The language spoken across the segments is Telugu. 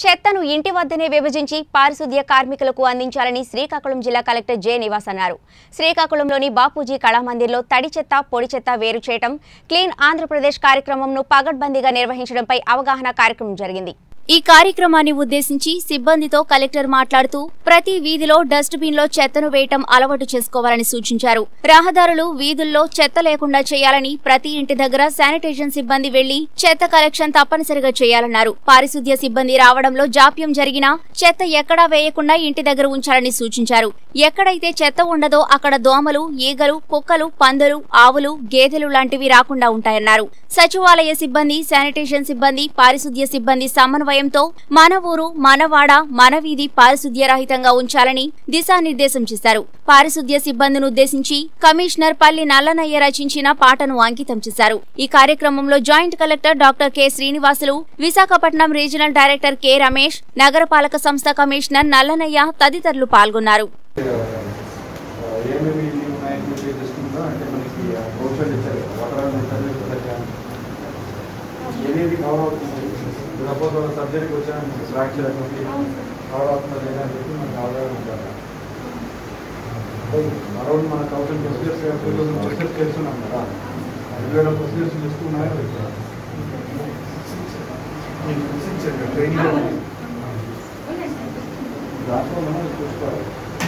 చెత్తను ఇంటి వద్దనే విభజించి పారిశుద్ధ్య కార్మికులకు అందించాలని శ్రీకాకుళం జిల్లా కలెక్టర్ జె నివాస్ అన్నారు శ్రీకాకుళంలోని బాపూజీ కళామందిర్లో తడి చెత్త పొడి చెత్త వేరు చేయటం క్లీన్ ఆంధ్రప్రదేశ్ కార్యక్రమంను పగడ్బందీగా నిర్వహించడంపై అవగాహన కార్యక్రమం జరిగింది ఈ కార్యక్రమాన్ని ఉద్దేశించి సిబ్బందితో కలెక్టర్ మాట్లాడుతూ ప్రతి వీధిలో డస్ట్ బిన్ లో చెత్తను వేయటం అలవాటు చేసుకోవాలని సూచించారు రహదారులు వీధుల్లో చెత్త లేకుండా చేయాలని ప్రతి ఇంటి దగ్గర శానిటేషన్ సిబ్బంది వెళ్లి చెత్త కలెక్షన్ తప్పనిసరిగా చేయాలన్నారు పారిశుద్ధ్య సిబ్బంది రావడంలో జాప్యం జరిగినా చెత్త ఎక్కడా వేయకుండా ఇంటి దగ్గర ఉంచాలని సూచించారు ఎక్కడైతే చెత్త ఉండదో అక్కడ దోమలు ఈగలు కుక్కలు పందులు ఆవులు గేదెలు లాంటివి రాకుండా ఉంటాయన్నారు సచివాలయ సిబ్బంది శానిటేషన్ సిబ్బంది పారిశుద్ధ్య సిబ్బంది సమన్వయంతో మన ఊరు మన వాడ మన వీధి పారిశుద్ధ్య రహితంగా ఉంచాలని దిశానిర్దేశం చేశారు పారిశుద్ధ్య సిబ్బందిని ఉద్దేశించి కమిషనర్ పల్లి నల్లనయ్య రచించిన పాటను అంకితం చేశారు ఈ కార్యక్రమంలో joint collector doctor K Srinivasulu Visakhapatnam regional director K Ramesh నగరపాలక సంస్థ కమిషనర్ నల్లనయ్య తదితరులు పాల్గొన్నారు ఏమేమి ఇవి ఉన్నాయని చెప్పి తెలుసుకుంటాం అంటే మనకి బ్రోషర్ ఇచ్చారు వాటర్ ఇచ్చారు ఏదేది కవర్ అవుతుంది సపోజ్ ఒక సబ్జెక్ట్కి వచ్చా ఫ్రాక్చర్ అటువంటి కవర్ అవుతుందా లేదా అని చెప్పి మనకు అవగాహన ఉండాలి అరౌండ్ మన thousand procedures two thousand procedures చేస్తున్నాం కదా రెండు వేల ప్రొసీజర్స్ చేస్తున్నాయో ట్రైనింగ్ దాంట్లో మనం చూసుకోవాలి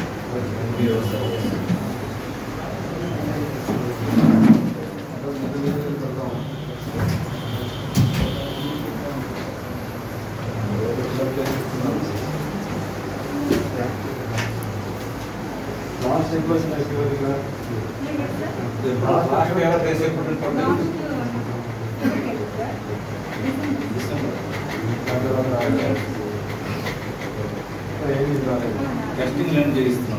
లాస్ట్ ఎక్స్ప్రెషన్ అయిపోయింది లాస్ట్ ఎవరు రేస్ ఎప్పుడు పడ్డారు? ఏమి రాలేదు టెస్టింగ్ లేని చేయిస్తున్నారు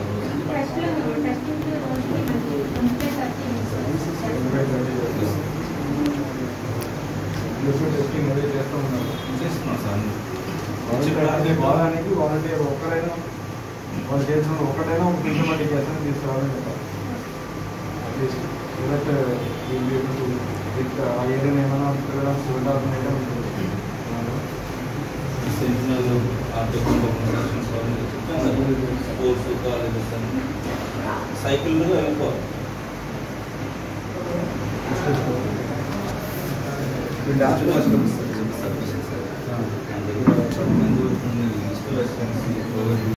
టెస్టింగ్ అదే చేస్తూ ఉన్నారు చేస్తున్నాం సార్ వాలంటీర్ అంటే వారానికి వాలంటీర్ ఒక్కరైనా వాళ్ళ చేసిన ఒకటైనా ఒక సిస్టమాటిక్ చేస్తాను తీసుకురావాలని చెప్పాలి అట్లీస్ట్ ఇదట్ ఆ ఏరియాని ఏమైనా తిరగడానికి ఉండాలని ఉంటుంది సెంటినల్ ఆర్టికల్ స్పోర్ట్స్ కాలేజెస్ అని సైకిల్లో వెళ్ళిపోవాలి డాన్స్ మన దగ్గర పది మంది వస్తుంది ఇన్స్టాలేషన్స్